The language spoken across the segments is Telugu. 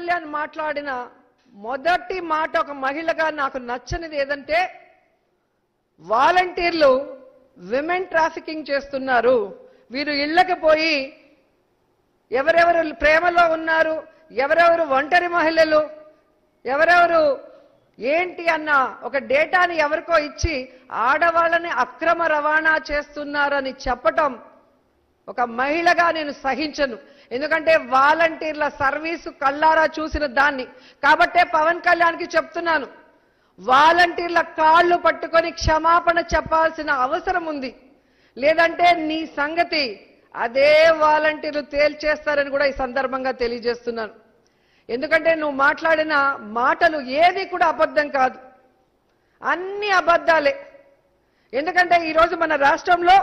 కళ్యాణ్ మాట్లాడిన మొదటి మాట ఒక మహిళగా నాకు నచ్చనిది ఏదంటే వాలంటీర్లు విమెన్ ట్రాఫికింగ్ చేస్తున్నారు వీరు ఇళ్ళకి పోయి ఎవరెవరు ప్రేమలో ఉన్నారు ఎవరెవరు ఒంటరి మహిళలు ఎవరెవరు ఏంటి అన్న ఒక డేటాని ఎవరికో ఇచ్చి ఆడవాళ్ళని అక్రమ రవాణా చేస్తున్నారని చెప్పటం ఒక మహిళగా నేను సహించను ఎందుకంటే వాలంటీర్ల సర్వీసు కళ్ళారా చూసిన దాన్ని కాబట్టే పవన్ కళ్యాణ్కి చెప్తున్నాను వాలంటీర్ల కాళ్ళు పట్టుకొని క్షమాపణ చెప్పాల్సిన అవసరం ఉంది లేదంటే నీ సంగతి అదే వాలంటీర్లు తేల్చేస్తారని కూడా ఈ సందర్భంగా తెలియజేస్తున్నాను ఎందుకంటే నువ్వు మాట్లాడిన మాటలు ఏది కూడా అబద్ధం కాదు అన్ని అబద్ధాలే ఎందుకంటే ఈరోజు మన రాష్ట్రంలో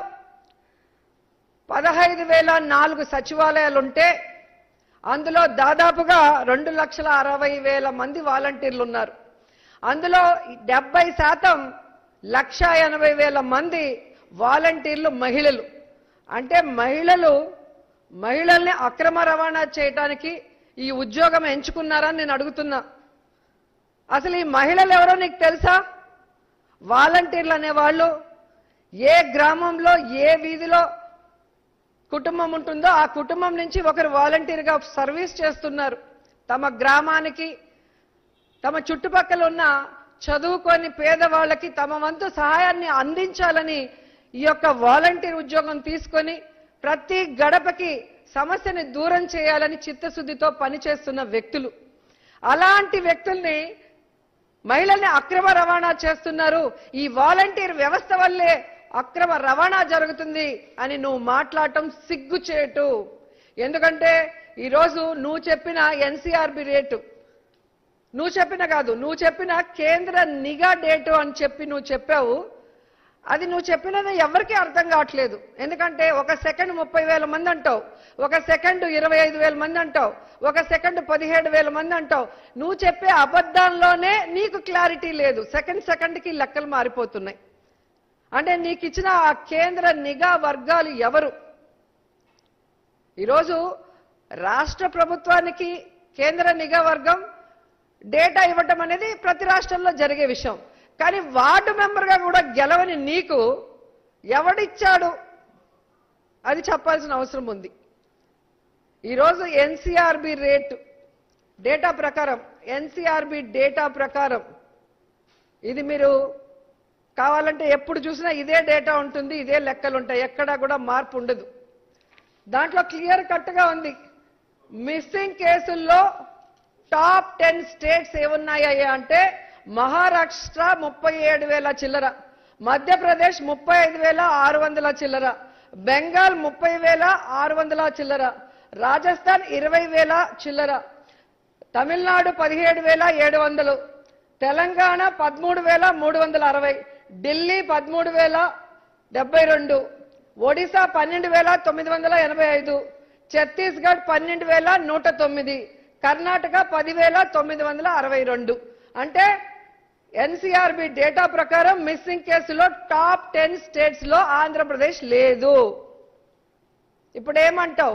పదహైదు వేల నాలుగు సచివాలయాలు ఉంటే అందులో దాదాపుగా రెండు లక్షల అరవై వేల మంది వాలంటీర్లు ఉన్నారు అందులో డెబ్బై శాతం లక్ష ఎనభై వేల మంది వాలంటీర్లు మహిళలు అంటే మహిళలు మహిళల్ని అక్రమ రవాణా చేయటానికి ఈ ఉద్యోగం ఎంచుకున్నారని నేను అడుగుతున్నా అసలు ఈ మహిళలు ఎవరో నీకు తెలుసా వాలంటీర్లు అనేవాళ్ళు ఏ గ్రామంలో ఏ వీధిలో కుటుంబం ఉంటుందో ఆ కుటుంబం నుంచి ఒకరు వాలంటీర్గా సర్వీస్ చేస్తున్నారు తమ గ్రామానికి తమ చుట్టుపక్కల ఉన్న చదువుకొని పేదవాళ్ళకి తమ వంతు సహాయాన్ని అందించాలని ఈ యొక్క వాలంటీర్ ఉద్యోగం తీసుకొని ప్రతి గడపకి సమస్యని దూరం చేయాలని చిత్తశుద్ధితో పనిచేస్తున్న వ్యక్తులు అలాంటి వ్యక్తుల్ని మహిళల్ని అక్రమ రవాణా చేస్తున్నారు ఈ వాలంటీర్ వ్యవస్థ వల్లే అక్రమ రవాణా జరుగుతుంది అని నువ్వు మాట్లాడటం సిగ్గుచేటు ఎందుకంటే ఈరోజు నువ్వు చెప్పిన ఎన్సీఆర్బి రేటు నువ్వు చెప్పిన కాదు నువ్వు చెప్పిన కేంద్ర నిఘా డేటు అని చెప్పి నువ్వు చెప్పావు అది నువ్వు చెప్పినది ఎవరికీ అర్థం కావట్లేదు ఎందుకంటే ఒక సెకండ్ ముప్పై వేల మంది అంటావు ఒక సెకండ్ ఇరవై ఐదు వేల మంది అంటావు ఒక సెకండ్ పదిహేడు వేల మంది అంటావు నువ్వు చెప్పే అబద్ధాల్లోనే నీకు క్లారిటీ లేదు సెకండ్ సెకండ్కి లెక్కలు మారిపోతున్నాయి అంటే నీకు ఇచ్చిన ఆ కేంద్ర నిఘా వర్గాలు ఎవరు ఈరోజు రాష్ట్ర ప్రభుత్వానికి కేంద్ర నిఘా వర్గం డేటా ఇవ్వటం అనేది ప్రతి రాష్ట్రంలో జరిగే విషయం కానీ వార్డు మెంబర్గా కూడా గెలవని నీకు ఎవడిచ్చాడు అది చెప్పాల్సిన అవసరం ఉంది ఈరోజు ఎన్సీఆర్బి రేటు డేటా ప్రకారం ఎన్సీఆర్బి డేటా ప్రకారం ఇది మీరు కావాలంటే ఎప్పుడు చూసినా ఇదే డేటా ఉంటుంది ఇదే లెక్కలు ఉంటాయి ఎక్కడా కూడా మార్పు ఉండదు దాంట్లో క్లియర్ కట్గా ఉంది మిస్సింగ్ కేసుల్లో టాప్ టెన్ స్టేట్స్ ఏమున్నాయి అంటే మహారాష్ట్ర ముప్పై ఏడు వేల చిల్లర మధ్యప్రదేశ్ ముప్పై ఐదు వేల ఆరు వందల చిల్లర బెంగాల్ ముప్పై వేల ఆరు వందల చిల్లర రాజస్థాన్ ఇరవై వేల చిల్లర తమిళనాడు పదిహేడు వేల ఏడు వందలు తెలంగాణ పదమూడు వేల మూడు వందల అరవై ఢిల్లీ పదమూడు వేల డెబ్బై రెండు ఒడిశా పన్నెండు వేల తొమ్మిది వందల ఎనభై ఐదు ఛత్తీస్గఢ్ పన్నెండు వేల నూట తొమ్మిది కర్ణాటక పదివేల తొమ్మిది వందల అరవై రెండు అంటే ఎన్సీఆర్బి డేటా ప్రకారం మిస్సింగ్ కేసులో టాప్ టెన్ స్టేట్స్ లో ఆంధ్రప్రదేశ్ లేదు ఇప్పుడు ఏమంటావు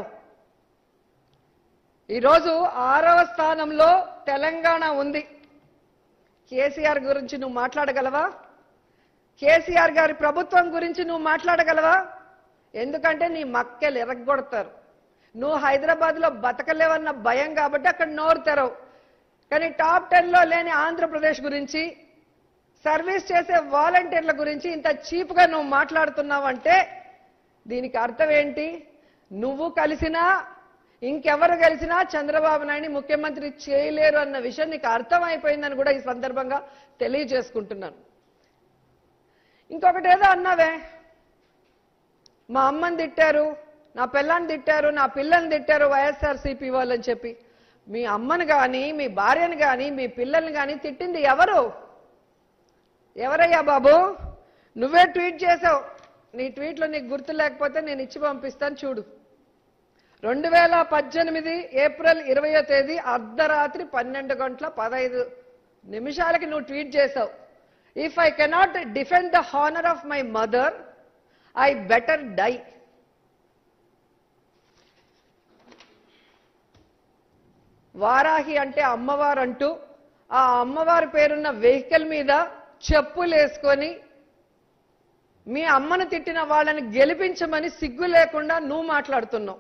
ఈరోజు ఆరవ స్థానంలో తెలంగాణ ఉంది కేసీఆర్ గురించి నువ్వు మాట్లాడగలవా కేసీఆర్ గారి ప్రభుత్వం గురించి నువ్వు మాట్లాడగలవా ఎందుకంటే నీ మక్కెలు ఎరగొడతారు నువ్వు హైదరాబాద్ లో బతకలేవన్న భయం కాబట్టి అక్కడ నోరు తెరవు కానీ టాప్ టెన్ లో లేని ఆంధ్రప్రదేశ్ గురించి సర్వీస్ చేసే వాలంటీర్ల గురించి ఇంత చీప్ గా నువ్వు మాట్లాడుతున్నావంటే దీనికి అర్థం ఏంటి నువ్వు కలిసినా ఇంకెవరు కలిసినా చంద్రబాబు నాయుడిని ముఖ్యమంత్రి చేయలేరు అన్న విషయం నీకు అర్థమైపోయిందని కూడా ఈ సందర్భంగా తెలియజేసుకుంటున్నాను ఇంకొకటి ఏదో అన్నావే మా అమ్మని తిట్టారు నా పిల్లని తిట్టారు నా పిల్లని తిట్టారు వైఎస్ఆర్సీపీ వాళ్ళని చెప్పి మీ అమ్మని కానీ మీ భార్యని కానీ మీ పిల్లల్ని కానీ తిట్టింది ఎవరు ఎవరయ్యా బాబు నువ్వే ట్వీట్ చేసావు నీ ట్వీట్లో నీకు గుర్తు లేకపోతే నేను ఇచ్చి పంపిస్తాను చూడు రెండు వేల పద్దెనిమిది ఏప్రిల్ ఇరవయో తేదీ అర్ధరాత్రి పన్నెండు గంటల పదహైదు నిమిషాలకి నువ్వు ట్వీట్ చేసావు if I cannot defend the honour of my mother I better die Varahi అంటే అమ్మవారు అంటూ ఆ అమ్మవారి పేరున్న వెహికల్ మీద చెప్పులు వేసుకొని మీ అమ్మను తిట్టిన వాళ్ళని గెలిపించమని సిగ్గు లేకుండా నువ్వు మాట్లాడుతున్నావు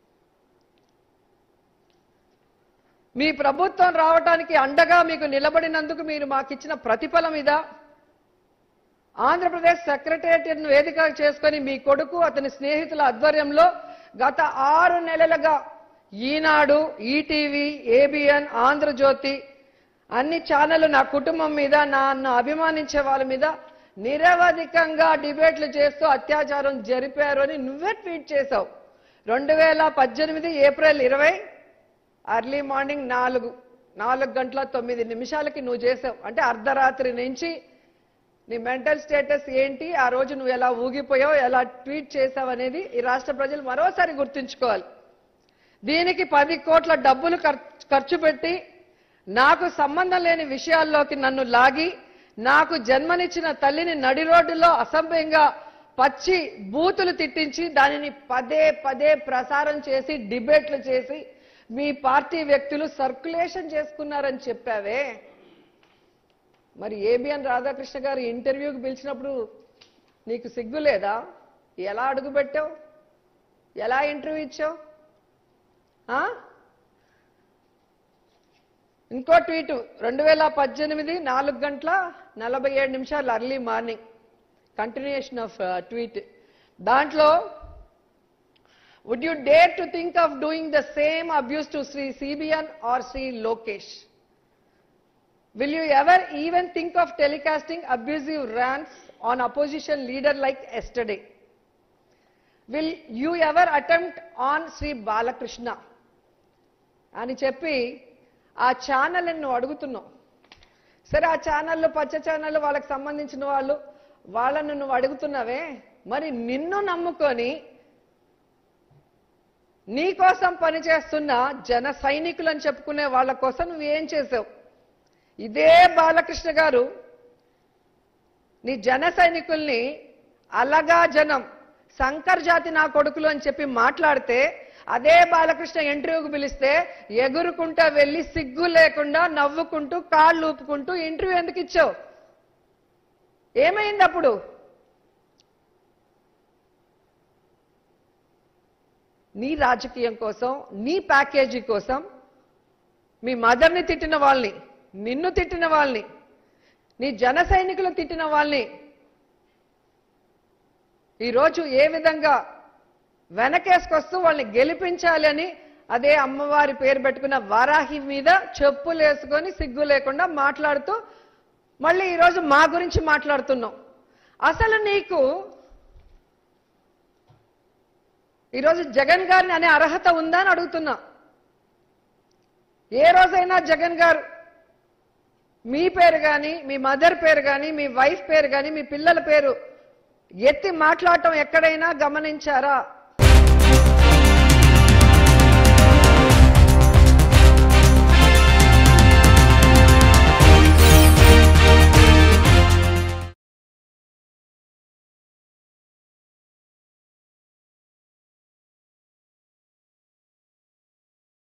మీ ప్రభుత్వం రావటానికి అండగా మీకు నిలబడినందుకు మీరు మాకిచ్చిన ప్రతిఫలం ఇదా ఆంధ్రప్రదేశ్ సెక్రటేరియట్ను వేదిక చేసుకొని మీ కొడుకు అతని స్నేహితుల ఆధ్వర్యంలో గత ఆరు నెలలుగా ఈనాడు ఈటీవీ ఏబిఎన్ ఆంధ్రజ్యోతి అన్ని ఛానళ్లు నా కుటుంబం మీద నన్ను అభిమానించే వాళ్ళ మీద నిరవధికంగా డిబేట్లు చేస్తూ అత్యాచారం జరిపారు అని నువ్వే ట్వీట్ చేశావు రెండు వేల పద్దెనిమిది ఏప్రిల్ ఇరవై అర్లీ మార్నింగ్ నాలుగు నాలుగు గంటల తొమ్మిది నిమిషాలకి నువ్వు చేసావు అంటే అర్ధరాత్రి నుంచి నీ మెంటల్ స్టేటస్ ఏంటి ఆ రోజు నువ్వు ఎలా ఊగిపోయావు ఎలా ట్వీట్ చేసావు అనేది ఈ రాష్ట్ర ప్రజలు మరోసారి గుర్తుంచుకోవాలి దీనికి పది కోట్ల డబ్బులు ఖర్- ఖర్చు పెట్టి నాకు సంబంధం లేని విషయాల్లోకి నన్ను లాగి నాకు జన్మనిచ్చిన తల్లిని నడి రోడ్డులో అసభ్యంగా పచ్చి బూతులు తిట్టించి దానిని పదే పదే ప్రసారం చేసి డిబేట్లు చేసి మీ పార్టీ వ్యక్తులు సర్క్యులేషన్ చేసుకున్నారని చెప్పావే మరి ఏబిఎన్ రాధాకృష్ణ గారు ఇంటర్వ్యూకి పిలిచినప్పుడు నీకు సిగ్గు లేదా ఎలా అడుగు పెట్టావు ఎలా ఇంటర్వ్యూ ఇచ్చావు ఆ? ఇంకో ట్వీటు రెండు వేల పద్దెనిమిది నాలుగు గంటల నలభై ఏడు నిమిషాలు early morning continuation of tweet దాంట్లో would you dare to think of doing the same abuse to Shri CBN or Shri Lokesh Will you ever even think of telecasting abusive rants on opposition leader like yesterday? Will you ever attempt on Sri Balakrishna? అని చెప్పి ఆ ఛానల్ నువ్వు అడుగుతున్నావు సరే ఆ ఛానళ్ళు పచ్చ ఛానళ్ళు వాళ్ళకి సంబంధించిన వాళ్ళు వాళ్ళను నువ్వు అడుగుతున్నావే మరి నిన్ను నమ్ముకొని నీ కోసం పనిచేస్తున్న జన సైనికులు అని చెప్పుకునే వాళ్ళ కోసం నువ్వు ఏం చేసావు ఇదే బాలకృష్ణ గారు నీ జన సైనికుల్ని అలగా జనం శంకర్ జాతి నా కొడుకులు అని చెప్పి మాట్లాడితే అదే బాలకృష్ణ ఇంటర్వ్యూకి పిలిస్తే ఎగురుకుంటా వెళ్ళి సిగ్గు లేకుండా నవ్వుకుంటూ కాళ్ళు ఊపుకుంటూ ఇంటర్వ్యూ ఎందుకు ఇచ్చావు ఏమైంది అప్పుడు నీ రాజకీయం కోసం నీ ప్యాకేజీ కోసం మీ మదర్ని తిట్టిన వాళ్ళని నిన్ను తిట్టిన వాళ్ళని నీ జన సైనికులు తిట్టిన వాళ్ళని ఈరోజు ఏ విధంగా వెనకేసుకొస్తూ వాళ్ళని గెలిపించాలి అని అదే అమ్మవారి పేరు పెట్టుకున్న వారాహి మీద చెప్పులు వేసుకొని సిగ్గు లేకుండా మాట్లాడుతూ మళ్ళీ ఈరోజు మా గురించి మాట్లాడుతున్నావు అసలు నీకు ఈరోజు జగన్ గారిని అనే అర్హత ఉందా అని అడుగుతున్నా ఏ రోజైనా జగన్ గారు మీ పేరు కానీ మీ మదర్ పేరు కానీ మీ వైఫ్ పేరు కానీ మీ పిల్లల పేరు ఎత్తి మాట్లాడటం ఎక్కడైనా గమనించారా